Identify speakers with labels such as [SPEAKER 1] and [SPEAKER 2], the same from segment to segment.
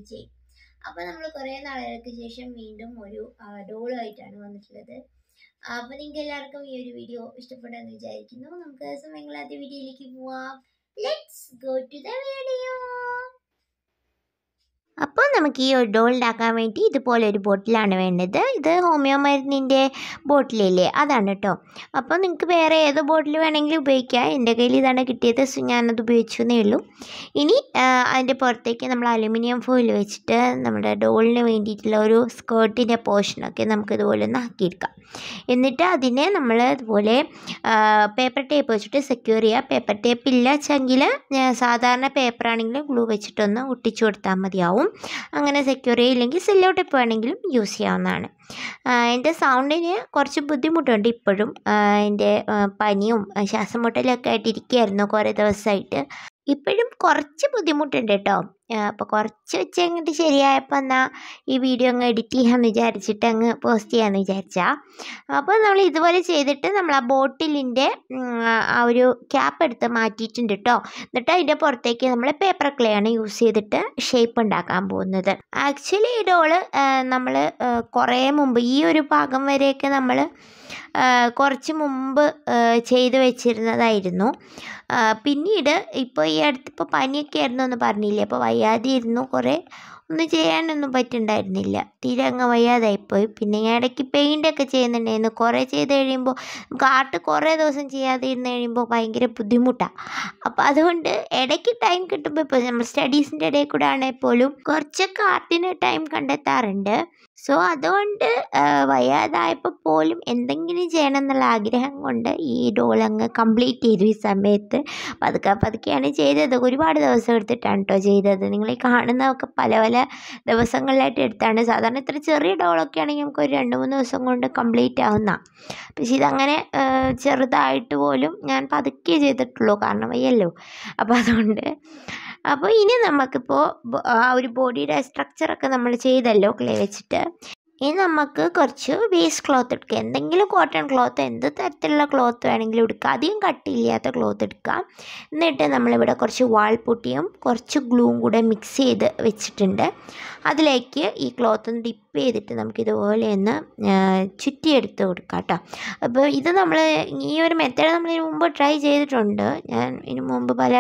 [SPEAKER 1] ചെയ്യും അപ്പോൾ നമ്മൾ കുറേ നാളുകൾക്ക് ശേഷം വീണ്ടും ഒരു ഡോളുമായിട്ടാണ് വന്നിട്ടുള്ളത് അപ്പോൾ നിങ്ങൾക്ക് എല്ലാവർക്കും ഈ ഒരു വീഡിയോ ഇഷ്ടപ്പെട്ടെന്ന് വിചാരിക്കുന്നു നമുക്ക് സമയങ്ങളാത്ത വീഡിയോയിലേക്ക് പോവാം let's go to the video അപ്പോൾ നമുക്ക് ഈ ഒരു ഡോൾ ഉണ്ടാക്കാൻ വേണ്ടി ഇതുപോലെ ഒരു ബോട്ടിലാണ് വേണ്ടത് ഇത് ഹോമിയോ മരുന്നിൻ്റെ ബോട്ടിലില്ലേ അതാണ് കേട്ടോ അപ്പോൾ നിങ്ങൾക്ക് വേറെ ഏത് ബോട്ടിൽ വേണമെങ്കിലും ഉപയോഗിക്കാം എൻ്റെ കയ്യിൽ ഇതാണ് കിട്ടിയത് സോ ഞാനത് ഉപയോഗിച്ചു എന്നേ ഉള്ളൂ ഇനി ആ, അതിൻ്റെ പുറത്തേക്ക് നമ്മൾ അലുമിനിയം ഫോയിൽ വെച്ചിട്ട് നമ്മുടെ ഡോളിന് വേണ്ടിയിട്ടുള്ള ഒരു സ്കേർട്ടിൻ്റെ പോർഷനൊക്കെ നമുക്ക് ഇതുപോലെ ഒന്ന് ആക്കിയെടുക്കാം എന്നിട്ട് അതിനെ നമ്മൾ ഇതുപോലെ പേപ്പർ ടേപ്പ് വെച്ചിട്ട് സെക്യൂർ ചെയ്യുക പേപ്പർ ടേപ്പ് ഇല്ല വെച്ചെങ്കിൽ സാധാരണ പേപ്പർ ആണെങ്കിൽ ഗ്ലൂ വെച്ചിട്ടൊന്ന് ഒട്ടിച്ചു കൊടുത്താൽ മതിയാവും അങ്ങനെ സെക്യൂർ ചെയ്യില്ലെങ്കിൽ സെല്ലോ ടേപ്പ് വേണമെങ്കിലും യൂസ് ചെയ്യാവുന്നതാണ് ആ, എൻ്റെ സൗണ്ടിന് കുറച്ച് ബുദ്ധിമുട്ടുണ്ട് ഇപ്പോഴും ആ, എൻ്റെ ആ, പനിയും ആ, ശ്വാസം മുട്ടലൊക്കെ ആയിട്ട് ഇരിക്കുകയായിരുന്നു കുറേ ദിവസമായിട്ട് ഇപ്പോഴും കുറച്ച് ബുദ്ധിമുട്ടുണ്ട് കേട്ടോ അപ്പോൾ കുറച്ച് വെച്ച് അങ്ങോട്ട് ശരിയായപ്പോൾ എന്നാൽ ഈ വീഡിയോ അങ്ങ് എഡിറ്റ് ചെയ്യാമെന്ന് വിചാരിച്ചിട്ട് അങ്ങ് പോസ്റ്റ് ചെയ്യാമെന്ന് വിചാരിച്ചാൽ അപ്പോൾ നമ്മൾ ഇതുപോലെ ചെയ്തിട്ട് നമ്മൾ ആ ബോട്ടിലിൻ്റെ ആ ഒരു ക്യാപ്പ് എടുത്ത് മാറ്റിയിട്ടുണ്ട് കേട്ടോ എന്നിട്ട് അതിൻ്റെ പുറത്തേക്ക് നമ്മൾ പേപ്പർ ക്ലേ ആണ് യൂസ് ചെയ്തിട്ട് ഷേപ്പ് ഉണ്ടാക്കാൻ പോകുന്നത് ആക്ച്വലി ഈ ഡോള് നമ്മൾ കുറേ മുമ്പ് ഈ ഒരു ഭാഗം വരെയൊക്കെ നമ്മൾ കുറച്ച് മുമ്പ് ആ, ചെയ്ത് വെച്ചിരുന്നതായിരുന്നു ആ, പിന്നീട് ഇപ്പോൾ ഈ അടുത്തിപ്പോൾ പനിയൊക്കെ ആയിരുന്നു എന്ന് പറഞ്ഞില്ലേ അപ്പോൾ വയ്യാതെ ഇരുന്നു കുറേ ഒന്നും ചെയ്യാനൊന്നും പറ്റുന്നുണ്ടായിരുന്നില്ല തീരെ അങ്ങ് വയ്യാതായിപ്പോയി പിന്നെ ഞാൻ ഇടയ്ക്ക് പെയിൻ്റൊക്കെ ചെയ്യുന്നുണ്ടായിരുന്നു കുറേ ചെയ്ത് കഴിയുമ്പോൾ നമുക്ക് ആർട്ട് കുറേ ദിവസം ചെയ്യാതെ ഇരുന്ന് കഴിയുമ്പോൾ ഭയങ്കര ബുദ്ധിമുട്ടാണ് അപ്പോൾ അതുകൊണ്ട് ഇടയ്ക്ക് ടൈം കിട്ടുമ്പോൾ ഇപ്പോൾ നമ്മൾ സ്റ്റഡീസിൻ്റെ ഇടയിൽ കൂടെ ആണെങ്കിൽ പോലും കുറച്ചൊക്കെ ആർട്ടിന് ടൈം കണ്ടെത്താറുണ്ട് സോ അതുകൊണ്ട് ആ, വയ്യാതായപ്പോൾ പോലും എന്തെങ്കിലും ചെയ്യണം എന്നുള്ള ആഗ്രഹം കൊണ്ട് ഈ ഡോൾ അങ്ങ് കംപ്ലീറ്റ് ചെയ്തു ഈ സമയത്ത് പതുക്കെ പതുക്കെയാണ് ചെയ്തത് ഒരുപാട് ദിവസം എടുത്തിട്ടാണ് കേട്ടോ ചെയ്തത് നിങ്ങൾ ഈ കാണുന്നതൊക്കെ പല പല ദിവസങ്ങളിലായിട്ട് എടുത്താണ് സാധാരണ ഇത്ര ചെറിയ ഡോളൊക്കെ ആണെങ്കിൽ നമുക്ക് ഒരു രണ്ട് മൂന്ന് ദിവസം കൊണ്ട് കംപ്ലീറ്റ് ആവുന്ന പക്ഷേ ഇതങ്ങനെ ആ, ചെറുതായിട്ട് പോലും ഞാൻ പതുക്കെ ചെയ്തിട്ടുള്ളൂ കാരണം വയ്യല്ലോ അപ്പോൾ അതുകൊണ്ട് അപ്പോൾ ഇനി നമുക്കിപ്പോൾ ബ- ആ ഒരു ബോഡിയുടെ സ്ട്രക്ചറൊക്കെ നമ്മൾ ചെയ്തല്ലോ ക്ലേ വെച്ചിട്ട് ഇനി നമുക്ക് കുറച്ച് വേസ്റ്റ് ക്ലോത്ത് എടുക്കുക എന്തെങ്കിലും കോട്ടൺ ക്ലോത്ത് എന്ത് തരത്തിലുള്ള ക്ലോത്ത് വേണമെങ്കിലും എടുക്കുക അധികം കട്ടിയില്ലാത്ത ക്ലോത്ത് എടുക്കുക എന്നിട്ട് നമ്മളിവിടെ കുറച്ച് വാൾപുട്ടിയും കുറച്ച് ഗ്ലൂവും കൂടെ മിക്സ് ചെയ്ത് വെച്ചിട്ടുണ്ട് അതിലേക്ക് ഈ ക്ലോത്ത് ഒന്ന് ഡിപ്പ് ചെയ്തിട്ട് നമുക്കിതുപോലെ ഒന്ന് ആ, ചുറ്റിയെടുത്ത് കൊടുക്കാം കേട്ടോ അപ്പോൾ ഇത് നമ്മൾ ഈ ഒരു മെത്തേഡ് നമ്മൾ ഇതിനു മുമ്പ് ട്രൈ ചെയ്തിട്ടുണ്ട് ഞാൻ ഇതിനു മുമ്പ് പല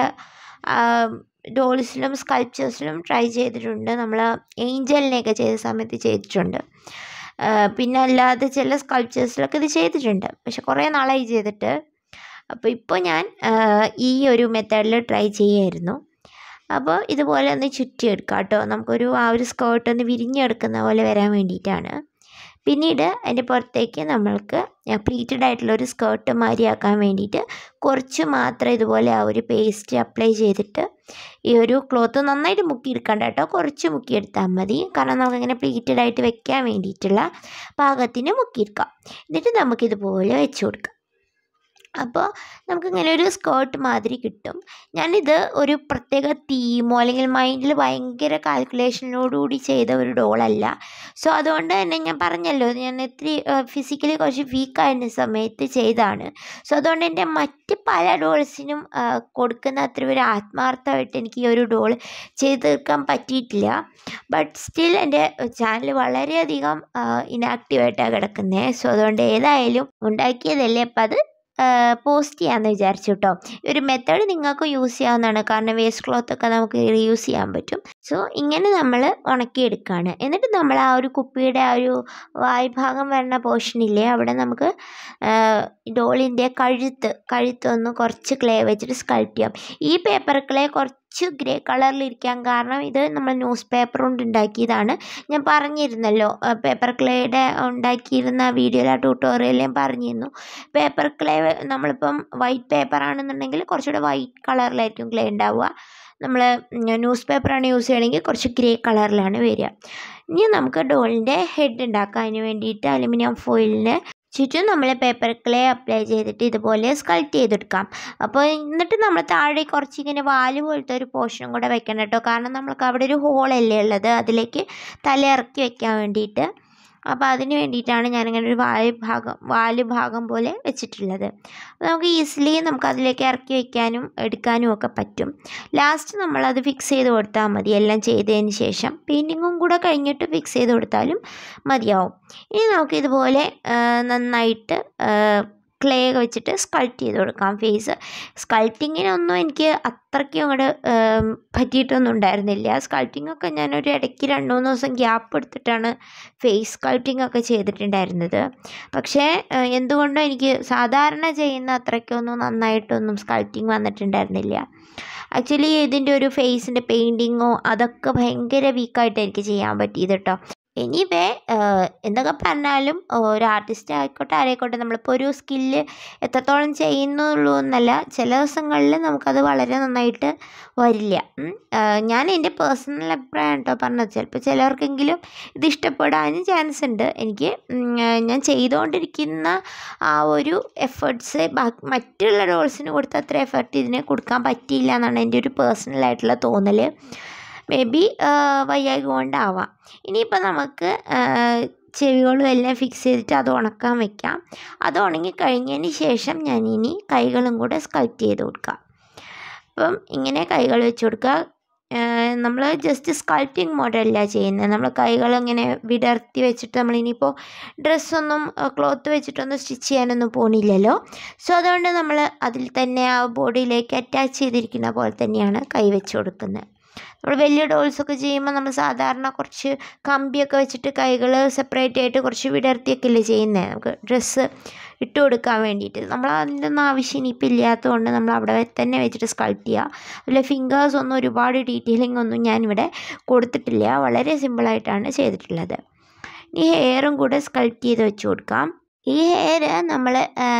[SPEAKER 1] ഡോൾസിലും സ്കൾപ്ചേഴ്സിലും ട്രൈ ചെയ്തിട്ടുണ്ട് നമ്മൾ ഏഞ്ചലിനെയൊക്കെ ചെയ്ത സമയത്ത് ചെയ്തിട്ടുണ്ട് ആ, പിന്നെ അല്ലാതെ ചില സ്കൾപ്ചേഴ്സിലൊക്കെ ഇത് ചെയ്തിട്ടുണ്ട് പക്ഷെ കുറേ നാളായി ചെയ്തിട്ട് അപ്പോൾ ഇപ്പോൾ ഞാൻ ആ, ഈ ഒരു മെത്തേഡിൽ ട്രൈ ചെയ്യായിരുന്നു അപ്പോൾ ഇതുപോലെ ഒന്ന് ചുറ്റിയെടുക്കാം കേട്ടോ നമുക്കൊരു ആ ഒരു സ്കേർട്ട് ഒന്ന് വിരിഞ്ഞെടുക്കുന്ന പോലെ വരാൻ വേണ്ടിയിട്ടാണ് പിന്നീട് അതിൻ്റെ പുറത്തേക്ക് നമ്മൾക്ക് പ്ലീറ്റഡ് ആയിട്ടുള്ള ഒരു സ്കേർട്ട് മാതിരിയാക്കാൻ വേണ്ടിയിട്ട് കുറച്ച് മാത്രം ഇതുപോലെ ആ ഒരു പേസ്റ്റ് അപ്ലൈ ചെയ്തിട്ട് ഈ ഒരു ക്ലോത്ത് നന്നായിട്ട് മുക്കിയെടുക്കണ്ട കേട്ടോ കുറച്ച് മുക്കിയെടുത്താൽ മതി കാരണം നമുക്കിങ്ങനെ പ്ലീറ്റഡ് ആയിട്ട് വെക്കാൻ വേണ്ടിയിട്ടുള്ള പാകത്തിന് മുക്കിയെടുക്കാം എന്നിട്ട് നമുക്കിതുപോലെ വെച്ച് കൊടുക്കാം അപ്പോൾ നമുക്കിങ്ങനെ ഒരു സ്കേർട്ട് മാതിരി കിട്ടും ഞാനിത് ഒരു പ്രത്യേക തീമോ അല്ലെങ്കിൽ മൈൻഡിൽ ഭയങ്കര കാൽക്കുലേഷനോടുകൂടി ചെയ്ത ഒരു ഡോളല്ല സോ അതുകൊണ്ട് തന്നെ ഞാൻ പറഞ്ഞല്ലോ ഞാൻ ഇത്തിരി ഫിസിക്കലി കുറച്ച് വീക്കായിരുന്ന സമയത്ത് ചെയ്താണ് സോ അതുകൊണ്ട് എൻ്റെ മറ്റ് പല ഡോൾസിനും കൊടുക്കുന്ന അത്ര ഒരു ആത്മാർത്ഥമായിട്ട് എനിക്ക് ഈ ഒരു ഡോൾ ചെയ്ത് തീർക്കാൻ പറ്റിയിട്ടില്ല ബട്ട് സ്റ്റിൽ എൻ്റെ ചാനൽ വളരെയധികം ഇനാക്റ്റീവായിട്ടാണ് കിടക്കുന്നത് സോ അതുകൊണ്ട് ഏതായാലും ഉണ്ടാക്കിയതല്ലേ അപ്പം അത് പോസ്റ്റ് ചെയ്യാമെന്ന് വിചാരിച്ചു കേട്ടോ ഈ ഒരു മെത്തേഡ് നിങ്ങൾക്ക് യൂസ് ചെയ്യാവുന്നതാണ് കാരണം വേസ്റ്റ് ക്ലോത്ത് ഒക്കെ നമുക്ക് റീയൂസ് ചെയ്യാൻ പറ്റും സോ ഇങ്ങനെ നമ്മൾ ഉണക്കിയെടുക്കുകയാണ് എന്നിട്ട് നമ്മൾ ആ ഒരു കുപ്പിയുടെ ആ ഒരു വായ്ഭാഗം വരുന്ന പോർഷനില്ലേ അവിടെ നമുക്ക് ഡോളിൻ്റെ കഴുത്ത് കഴുത്തൊന്ന് കുറച്ച് ക്ലേ വെച്ചിട്ട് സ്കൾപ്റ്റ് ചെയ്യാം ഈ പേപ്പർ ക്ലേ കുറച്ച് ഗ്രേ കളറിലിരിക്കാൻ കാരണം ഇത് നമ്മൾ ന്യൂസ് പേപ്പർ കൊണ്ട് ഉണ്ടാക്കിയതാണ് ഞാൻ പറഞ്ഞിരുന്നല്ലോ പേപ്പർ ക്ലേയുടെ ഉണ്ടാക്കിയിരുന്ന വീഡിയോയിൽ ആ ട്യൂട്ടോറിയൽ ഞാൻ പറഞ്ഞിരുന്നു പേപ്പർ ക്ലേ നമ്മളിപ്പം വൈറ്റ് പേപ്പർ ആണെന്നുണ്ടെങ്കിൽ കുറച്ചുകൂടെ വൈറ്റ് കളറിലായിരിക്കും ക്ലേ ഉണ്ടാവുക നമ്മൾ ന്യൂസ് പേപ്പറാണ് യൂസ് ചെയ്യണമെങ്കിൽ കുറച്ച് ഗ്രേ കളറിലാണ് വരിക ഇനി നമുക്ക് ഡോളിൻ്റെ ഹെഡ് ഉണ്ടാക്കാം അതിന് വേണ്ടിയിട്ട് അലുമിനിയം ഫോയിലിന് ചുറ്റും നമ്മൾ പേപ്പർ ക്ലേ അപ്ലൈ ചെയ്തിട്ട് ഇതുപോലെ സ്കൾപ്റ്റ് ചെയ്തെടുക്കാം അപ്പോൾ എന്നിട്ട് നമ്മൾ താഴെ കുറച്ച് ഇങ്ങനെ വാല് പോലത്തെ ഒരു പോർഷനും കൂടെ വെക്കണം കേട്ടോ കാരണം നമ്മൾക്ക് അവിടെ ഒരു ഹോളല്ലേ ഉള്ളത് അതിലേക്ക് തല ഇറക്കി വെക്കാൻ വേണ്ടിയിട്ട് അപ്പോൾ അതിന് വേണ്ടിയിട്ടാണ് ഞാനിങ്ങനെ ഒരു വാല് ഭാഗം വാല് ഭാഗം പോലെ വെച്ചിട്ടുള്ളത് അപ്പോൾ നമുക്ക് ഈസിലി നമുക്ക് അതിലേക്ക് ഇറക്കി വയ്ക്കാനും എടുക്കാനും ഒക്കെ പറ്റും ലാസ്റ്റ് നമ്മളത് ഫിക്സ് ചെയ്ത് കൊടുത്താൽ മതി എല്ലാം ചെയ്തതിന് ശേഷം പെയിൻറ്റിങ്ങും കൂടെ കഴിഞ്ഞിട്ട് ഫിക്സ് ചെയ്ത് കൊടുത്താലും മതിയാവും ഇനി നമുക്ക് ഇതുപോലെ ആ, നന്നായിട്ട് ക്ലേ വെച്ചിട്ട് സ്കൾപ്റ്റ് ചെയ്ത് കൊടുക്കാം ഫേസ് സ്കൾപ്റ്റിങ്ങിനൊന്നും എനിക്ക് അത്രയ്ക്കും അങ്ങോട്ട് പറ്റിയിട്ടൊന്നും ഉണ്ടായിരുന്നില്ല സ്കൾപ്റ്റിംഗ് ഒക്കെ ഞാനൊരു ഇടയ്ക്ക് രണ്ട് മൂന്ന് ദിവസം ഗ്യാപ്പ് എടുത്തിട്ടാണ് ഫേസ് സ്കൾപ്റ്റിംഗ് ഒക്കെ ചെയ്തിട്ടുണ്ടായിരുന്നത് പക്ഷേ ആ, എന്തുകൊണ്ടോ എനിക്ക് സാധാരണ ചെയ്യുന്ന അത്രയ്ക്കൊന്നും നന്നായിട്ടൊന്നും സ്കൾപ്റ്റിംഗ് വന്നിട്ടുണ്ടായിരുന്നില്ല ആക്ച്വലി ഇതിൻ്റെ ഒരു ഫേസിൻ്റെ പെയിൻറ്റിങ്ങോ അതൊക്കെ ഭയങ്കര വീക്കായിട്ട് എനിക്ക് ചെയ്യാൻ പറ്റിയത് കേട്ടോ എനിവേ എന്തൊക്കെ പറഞ്ഞാലും ഒരു ആർട്ടിസ്റ്റ് ആയിക്കോട്ടെ ആരായിക്കോട്ടെ നമ്മളിപ്പോൾ ഒരു സ്കില്ല് എത്രത്തോളം ചെയ്യുന്നുള്ളൂ എന്നല്ല ചില ദിവസങ്ങളിൽ നമുക്കത് വളരെ നന്നായിട്ട് വരില്ല ഉം. ആ, ഞാൻ എൻ്റെ പേഴ്സണൽ അഭിപ്രായം കേട്ടോ പറഞ്ഞത് ചിലപ്പോൾ ചിലർക്കെങ്കിലും ഇത് ഇഷ്ടപ്പെടാനും ചാൻസ് ഉണ്ട് എനിക്ക് ഉം, ആ, ഞാൻ ചെയ്തുകൊണ്ടിരിക്കുന്ന ആ ഒരു എഫേർട്സ് മറ്റുള്ള റോൾസിന് കൊടുത്ത അത്ര എഫേർട്ട് ഇതിന് കൊടുക്കാൻ പറ്റിയില്ല എന്നാണ് എൻ്റെ ഒരു പേഴ്സണൽ ആയിട്ടുള്ള തോന്നൽ മേ ബി വയ്യായ്ക കൊണ്ടാവാം ഇനിയിപ്പോൾ നമുക്ക് ആ, ചെവികളും എല്ലാം ഫിക്സ് ചെയ്തിട്ട് അത് ഉണക്കാൻ വെക്കാം അത് ഉണങ്ങി കഴിഞ്ഞതിന് ശേഷം ഞാൻ ഇനി കൈകളും കൂടെ സ്കൾപ്റ്റ് ചെയ്ത് കൊടുക്കാം അപ്പം ഇങ്ങനെ കൈകൾ വെച്ച് കൊടുക്കുക നമ്മൾ ജസ്റ്റ് സ്കൾപ്റ്റിംഗ് മോഡലല്ല ചെയ്യുന്നത് നമ്മൾ കൈകൾ ഇങ്ങനെ വിടർത്തി വെച്ചിട്ട് നമ്മളിനിയിപ്പോൾ ഡ്രസ്സൊന്നും ക്ലോത്ത് വെച്ചിട്ടൊന്നും സ്റ്റിച്ച് ചെയ്യാനൊന്നും പോണില്ലല്ലോ സോ അതുകൊണ്ട് നമ്മൾ അതിൽ തന്നെ ആ ബോഡിയിലേക്ക് അറ്റാച്ച് ചെയ്തിരിക്കുന്ന പോലെ തന്നെയാണ് കൈ വെച്ച് കൊടുക്കുന്നത് നമ്മൾ വലിയ ഡോൾസൊക്കെ ചെയ്യുമ്പോൾ നമ്മൾ സാധാരണ കുറച്ച് കമ്പിയൊക്കെ വെച്ചിട്ട് കൈകൾ സെപ്പറേറ്റ് ആയിട്ട് കുറച്ച് വിടർത്തിയൊക്കെ അല്ലേ ചെയ്യുന്നത് നമുക്ക് ഡ്രസ്സ് ഇട്ട് കൊടുക്കാൻ വേണ്ടിയിട്ട് നമ്മൾ അതിൻ്റെ ഒന്നും ആവശ്യം ഇനിയിപ്പോൾ ഇല്ലാത്തതുകൊണ്ട് നമ്മൾ അവിടെ തന്നെ വെച്ചിട്ട് സ്കൾപ്റ്റ് ചെയ്യുക അതിലെ ഫിംഗേഴ്സ് ഒന്നും ഒരുപാട് ഡീറ്റെയിലിംഗ് ഒന്നും ഞാനിവിടെ കൊടുത്തിട്ടില്ല വളരെ സിമ്പിളായിട്ടാണ് ചെയ്തിട്ടുള്ളത് ഇനി ഹെയറും കൂടെ സ്കൾപ്റ്റ് ചെയ്ത് വെച്ച് കൊടുക്കാം ഈ ഹെയർ നമ്മൾ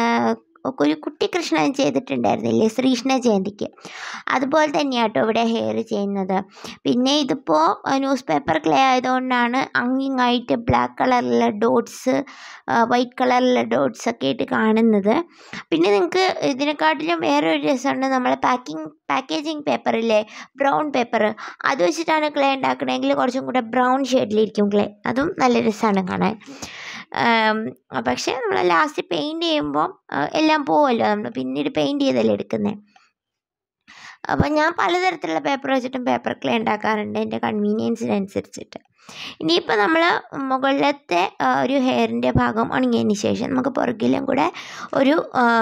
[SPEAKER 1] ഒരു കുട്ടി കൃഷ്ണൻ ചെയ്തിട്ടുണ്ടായിരുന്നില്ലേ ശ്രീകൃഷ്ണ ജയന്തിക്ക് അതുപോലെ തന്നെയാണ് കേട്ടോ ഇവിടെ ഹെയർ ചെയ്യുന്നത് പിന്നെ ഇതിപ്പോൾ ന്യൂസ് പേപ്പർ ക്ലേ ആയതുകൊണ്ടാണ് അങ്ങിങ്ങായിട്ട് ബ്ലാക്ക് കളറിലെ ഡോട്ട്സ് വൈറ്റ് കളറിലെ ഡോട്ട്സ് ഒക്കെ ആയിട്ട് കാണുന്നത് പിന്നെ നിങ്ങൾക്ക് ഇതിനെക്കാട്ടിലും വേറൊരു രസമുണ്ട് നമ്മൾ പാക്കിംഗ് പാക്കേജിങ് പേപ്പറില്ലേ ബ്രൗൺ പേപ്പർ അത് വെച്ചിട്ടാണ് ക്ലേ ഉണ്ടാക്കണമെങ്കിൽ കുറച്ചും കൂടെ ബ്രൗൺ ഷെയ്ഡിലിരിക്കും ക്ലേ അതും നല്ല രസമാണ് കാണാൻ ആം, പക്ഷേ നമ്മൾ ലാസ്റ്റ് പെയിൻറ്റ് ചെയ്യുമ്പോൾ എല്ലാം പോവുമല്ലോ നമ്മൾ പിന്നീട് പെയിൻറ്റ് ചെയ്തല്ലേ എടുക്കുന്നത് അപ്പോൾ ഞാൻ പലതരത്തിലുള്ള പേപ്പർ വെച്ചിട്ടും പേപ്പർ ക്ലേ ഉണ്ടാക്കാറുണ്ട് എൻ്റെ കൺവീനിയൻസിനനുസരിച്ചിട്ട് ഇനിയിപ്പോൾ നമ്മൾ മുകളിലത്തെ ആ, ഒരു ഹെയറിൻ്റെ ഭാഗം ഉണങ്ങിയതിന് ശേഷം നമുക്ക് പുറകിലും കൂടെ ഒരു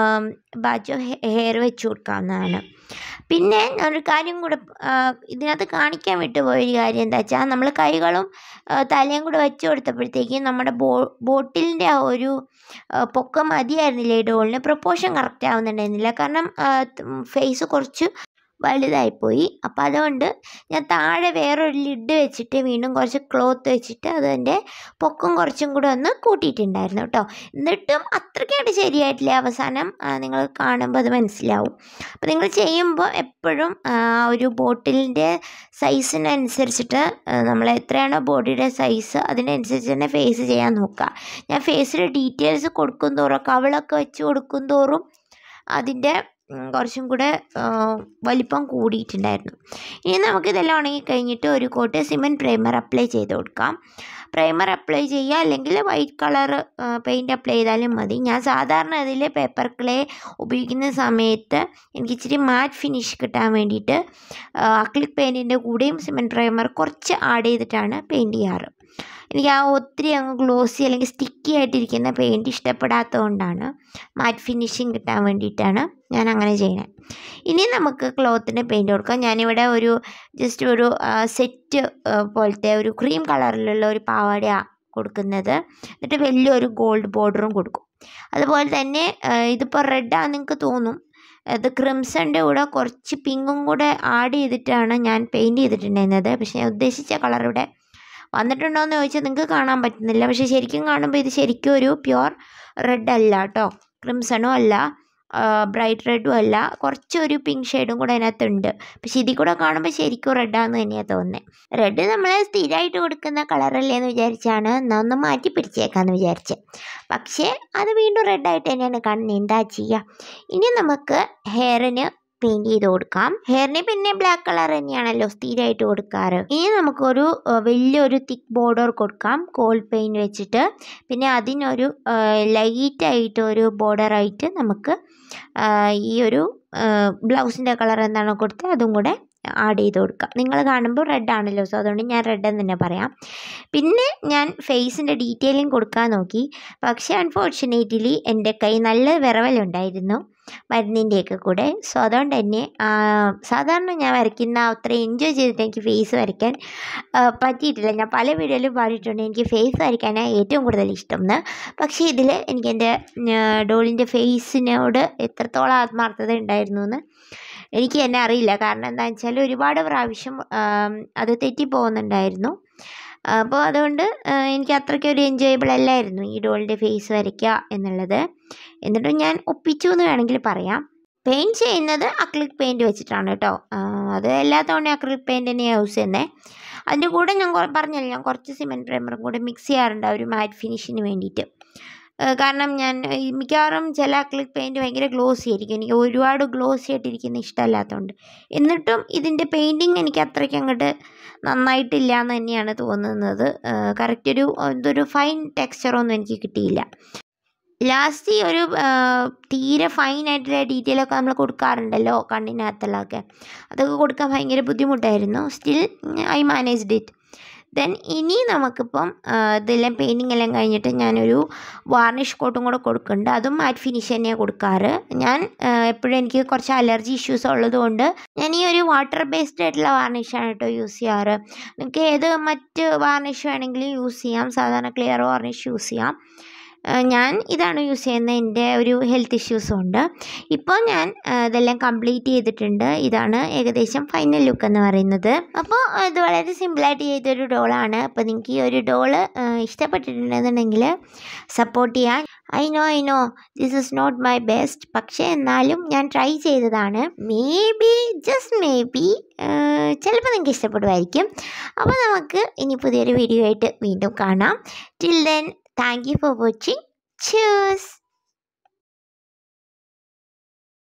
[SPEAKER 1] ബാച്ചോ ഹെയർ വെച്ച് കൊടുക്കാവുന്നതാണ് പിന്നെ ഒരു കാര്യം കൂടെ ആ, ഇതിനകത്ത് കാണിക്കാൻ വിട്ടുപോയ ഒരു കാര്യം എന്താ വെച്ചാൽ നമ്മൾ കൈകളും ആ, തലയും കൂടെ വെച്ച് കൊടുത്തപ്പോഴത്തേക്കും നമ്മുടെ ബോ ബോട്ടിലിൻ്റെ ആ ഒരു ആ, പൊക്കം മതിയായിരുന്നില്ല ഈ ഡോളിന് പ്രൊപ്പോർഷൻ കറക്റ്റ് ആവുന്നുണ്ടായിരുന്നില്ല കാരണം ഫേസ് കുറച്ച് വലുതായിപ്പോയി അപ്പോൾ അതുകൊണ്ട് ഞാൻ താഴെ വേറൊരു ലിഡ് വെച്ചിട്ട് വീണ്ടും കുറച്ച് ക്ലോത്ത് വെച്ചിട്ട് അതിൻ്റെ പൊക്കം കുറച്ചും കൂടെ ഒന്ന് കൂട്ടിയിട്ടുണ്ടായിരുന്നു കേട്ടോ എന്നിട്ടും അത്രയ്ക്കായിട്ട് ശരിയായിട്ടില്ല അവസാനം നിങ്ങൾ കാണുമ്പോൾ അത് മനസ്സിലാവും അപ്പോൾ നിങ്ങൾ ചെയ്യുമ്പോൾ എപ്പോഴും ആ ഒരു ബോട്ടിലിൻ്റെ സൈസിനനുസരിച്ചിട്ട് നമ്മൾ എത്രയാണോ ബോഡിയുടെ സൈസ് അതിനനുസരിച്ച് തന്നെ ഫേസ് ചെയ്യാൻ നോക്കുക ഞാൻ ഫേസിൽ ഡീറ്റെയിൽസ് കൊടുക്കും തോറും കവിളൊക്കെ വെച്ച് കൊടുക്കും തോറും അതിൻ്റെ ഉം, കുറച്ചും കൂടെ ആ, വലിപ്പം കൂടിയിട്ടുണ്ടായിരുന്നു ഇനി നമുക്കിതെല്ലാം ഉണങ്ങി കഴിഞ്ഞിട്ട് ഒരു കോട്ട് സിമെൻറ്റ് പ്രൈമർ അപ്ലൈ ചെയ്ത് കൊടുക്കാം പ്രൈമർ അപ്ലൈ ചെയ്യുക അല്ലെങ്കിൽ വൈറ്റ് കളർ പെയിൻറ്റ് അപ്ലൈ ചെയ്താലും മതി ഞാൻ സാധാരണ അതിൽ പേപ്പർ ക്ലേ ഉപയോഗിക്കുന്ന സമയത്ത് എനിക്ക് ഇച്ചിരി മാറ്റ് ഫിനിഷ് കിട്ടാൻ വേണ്ടിയിട്ട് അക്ലിക് പെയിൻറ്റിൻ്റെ കൂടെയും സിമെൻറ്റ് പ്രൈമർ കുറച്ച് ആഡ് ചെയ്തിട്ടാണ് പെയിൻറ്റ് ചെയ്യാറ് എനിക്ക് ആ ഒത്തിരി അങ്ങ് ഗ്ലോസി അല്ലെങ്കിൽ സ്റ്റിക്കി ആയിട്ടിരിക്കുന്ന പെയിൻറ്റ് ഇഷ്ടപ്പെടാത്തതുകൊണ്ടാണ് മാറ്റ് ഫിനിഷിങ് കിട്ടാൻ വേണ്ടിയിട്ടാണ് ഞാൻ അങ്ങനെ ചെയ്യുന്നത് ഇനി നമുക്ക് ക്ലോത്തിന് പെയിൻറ്റ് കൊടുക്കാം ഞാനിവിടെ ഒരു ജസ്റ്റ് ഒരു സെറ്റ് പോലത്തെ ഒരു ക്രീം കളറിലുള്ള ഒരു പാവാടയാണ് കൊടുക്കുന്നത് എന്നിട്ട് വലിയൊരു ഗോൾഡ് ബോർഡറും കൊടുക്കും അതുപോലെ തന്നെ ഇതിപ്പോൾ റെഡാന്ന് നിങ്ങൾക്ക് തോന്നും അത് ക്രിംസണിൻ്റെ കൂടെ കുറച്ച് പിങ്കും കൂടെ ആഡ് ചെയ്തിട്ടാണ് ഞാൻ പെയിൻറ്റ് ചെയ്തിട്ടുണ്ടായിരുന്നത് പക്ഷേ ഞാൻ ഉദ്ദേശിച്ച കളർ ഇവിടെ വന്നിട്ടുണ്ടോ എന്ന് ചോദിച്ചാൽ നിങ്ങൾക്ക് കാണാൻ പറ്റുന്നില്ല പക്ഷേ ശരിക്കും കാണുമ്പോൾ ഇത് ശരിക്കും ഒരു പ്യുവർ റെഡ് അല്ല കേട്ടോ ക്രിംസണും അല്ല ബ്രൈറ്റ് റെഡും അല്ല കുറച്ചൊരു പിങ്ക് ഷെയ്ഡും കൂടെ അതിനകത്തുണ്ട് പക്ഷെ ഇതിൽ കൂടെ കാണുമ്പോൾ ശരിക്കും റെഡാന്ന് തന്നെയാണ് തോന്നുന്നത് റെഡ് നമ്മൾ സ്ഥിരമായിട്ട് കൊടുക്കുന്ന കളറല്ലേ എന്ന് വിചാരിച്ചാണ് എന്നാൽ ഒന്ന് മാറ്റി പിടിച്ചേക്കാന്ന് വിചാരിച്ച് പക്ഷേ അത് വീണ്ടും റെഡായിട്ട് തന്നെയാണ് കാണുന്നത് എന്താ ചെയ്യുക ഇനി നമുക്ക് ഹെയറിന് പെയിൻറ് ചെയ്ത് കൊടുക്കാം ഹെയറിന് പിന്നെ ബ്ലാക്ക് കളർ തന്നെയാണല്ലോ സ്ഥിരമായിട്ട് കൊടുക്കാറ് ഇനി നമുക്കൊരു ആ, വലിയൊരു തിക്ക് ബോർഡർ കൊടുക്കാം കോൾ പെയിൻറ് വെച്ചിട്ട് പിന്നെ അതിനൊരു ലൈറ്റായിട്ട് ഒരു ബോർഡറായിട്ട് നമുക്ക് ആ, ഈ ഒരു ബ്ലൗസിൻ്റെ കളർ എന്താണോ കൊടുത്തത് അതും കൂടെ ആഡ് ചെയ്ത് കൊടുക്കാം നിങ്ങൾ കാണുമ്പോൾ റെഡ് ആണല്ലോ സോ അതുകൊണ്ട് ഞാൻ റെഡ് എന്ന് തന്നെ പറയാം പിന്നെ ഞാൻ ഫേസിൻ്റെ ഡീറ്റെയിലിംഗ് കൊടുക്കാൻ നോക്കി പക്ഷേ അൺഫോർച്ചുനേറ്റ്ലി എൻ്റെ കൈ നല്ല വിറവലുണ്ടായിരുന്നു മരുന്നിൻ്റെയൊക്കെ കൂടെ സോ അതുകൊണ്ട് തന്നെ ആ, സാധാരണ ഞാൻ വരയ്ക്കുന്ന അത്ര എൻജോയ് ചെയ്തിട്ട് എനിക്ക് ഫേസ് വരയ്ക്കാൻ ആ, പറ്റിയിട്ടില്ല ഞാൻ പല വീഡിയോയിലും പറഞ്ഞിട്ടുണ്ട് എനിക്ക് ഫേസ് വരയ്ക്കാനാണ് ഏറ്റവും കൂടുതൽ ഇഷ്ടം എന്ന് പക്ഷേ ഇതിൽ എനിക്ക് എൻ്റെ ഡോളിൻ്റെ ഫേസിനോട് എത്രത്തോളം ആത്മാർത്ഥത ഉണ്ടായിരുന്നു എന്ന് എനിക്ക് തന്നെ അറിയില്ല കാരണം എന്താണെന്ന് വെച്ചാൽ ഒരുപാട് പ്രാവശ്യം ആം, അത് തെറ്റിപ്പോകുന്നുണ്ടായിരുന്നു അപ്പോൾ അതുകൊണ്ട് ആ, എനിക്ക് അത്രയ്ക്ക് ഒരു എൻജോയബിൾ അല്ലായിരുന്നു ഈ ഡോളിൻ്റെ ഫേസ് വരയ്ക്കുക എന്നുള്ളത് എന്നിട്ടും ഞാൻ ഒപ്പിച്ചു എന്ന് വേണമെങ്കിൽ പറയാം പെയിൻറ്റ് ചെയ്യുന്നത് അക്രിലിക് പെയിൻറ്റ് വെച്ചിട്ടാണ് കേട്ടോ ആ, അത് എല്ലാ തവണയും അക്രിലിക് പെയിൻറ്റ് തന്നെയാണ് യൂസ് ചെയ്യുന്നത് അതിൻ്റെ കൂടെ ഞാൻ കൊ- പറഞ്ഞല്ലോ ഞാൻ കുറച്ച് സിമെൻറ്റ് പ്രൈമറും കൂടെ മിക്സ് ചെയ്യാറുണ്ട് ആ ഒരു മാറ്റ് ഫിനിഷിന് വേണ്ടിയിട്ട് ആ, കാരണം ഞാൻ ഈ മിക്കവാറും ചില അക്രിലിക് പെയിൻറ്റ് ഭയങ്കര ഗ്ലോസി ആയിരിക്കും എനിക്ക് ഒരുപാട് ഗ്ലോസി ആയിട്ടിരിക്കുന്ന ഇഷ്ടമല്ലാത്തതുകൊണ്ട് എന്നിട്ടും ഇതിൻ്റെ പെയിൻറ്റിങ് എനിക്ക് അത്രയ്ക്ക് അങ്ങോട്ട് നന്നായിട്ടില്ല എന്ന് തന്നെയാണ് തോന്നുന്നത് കറക്റ്റ് ഒരു എന്തൊരു ഫൈൻ ടെക്സ്ചറൊന്നും എനിക്ക് കിട്ടിയില്ല ലാസ്റ്റ് ഈ ഒരു ആ, തീരെ ഫൈൻ ആയിട്ടുള്ള ഡീറ്റെയിൽ ഒക്കെ നമ്മൾ കൊടുക്കാറുണ്ടല്ലോ കണ്ണിനകത്തുള്ളതൊക്കെ അതൊക്കെ കൊടുക്കാൻ ഭയങ്കര ബുദ്ധിമുട്ടായിരുന്നു still I managed it then ഇനി നമുക്കിപ്പം ആ, ഇതെല്ലാം പെയിൻറ്റിങ് എല്ലാം കഴിഞ്ഞിട്ട് ഞാനൊരു വാർണിഷ് കോട്ടും കൂടെ കൊടുക്കുന്നുണ്ട് അതും മാറ്റ് ഫിനിഷ് തന്നെയാണ് കൊടുക്കാറ് ഞാൻ എപ്പോഴും എനിക്ക് കുറച്ച് അലർജി ഇഷ്യൂസ് ഉള്ളതുകൊണ്ട് ഞാൻ ഈ ഒരു വാട്ടർ ബേസ്ഡ് ആയിട്ടുള്ള വാർണിഷാണ് കേട്ടോ യൂസ് ചെയ്യാറ് നിങ്ങൾക്ക് ഏത് മറ്റ് വാർണിഷ് വേണമെങ്കിലും യൂസ് ചെയ്യാം സാധാരണ ക്ലിയർ വാർണിഷ് യൂസ് ചെയ്യാം ആ, ഞാൻ ഇതാണ് യൂസ് ചെയ്യുന്നത് എൻ്റെ ഒരു ഹെൽത്ത് ഇഷ്യൂസും ഉണ്ട് ഇപ്പോൾ ഞാൻ ആ, ഇതെല്ലാം കംപ്ലീറ്റ് ചെയ്തിട്ടുണ്ട് ഇതാണ് ഏകദേശം ഫൈനൽ ലുക്ക് എന്ന് പറയുന്നത് അപ്പോൾ ഇത് വളരെ സിമ്പിളായിട്ട് ചെയ്തൊരു ഡോളാണ് അപ്പോൾ നിങ്ങൾക്ക് ഈ ഒരു ഡോള് ഇഷ്ടപ്പെട്ടിട്ടുണ്ടെന്നുണ്ടെങ്കിൽ സപ്പോർട്ട് ചെയ്യാൻ I know I know this is not my best പക്ഷേ എന്നാലും ഞാൻ ട്രൈ ചെയ്തതാണ് maybe just maybe ചിലപ്പോൾ നിങ്ങൾക്ക് ഇഷ്ടപ്പെടുമായിരിക്കും അപ്പോൾ നമുക്ക് ഇനി പുതിയൊരു വീഡിയോ ആയിട്ട് വീണ്ടും കാണാം till then thank you for watching Cheers!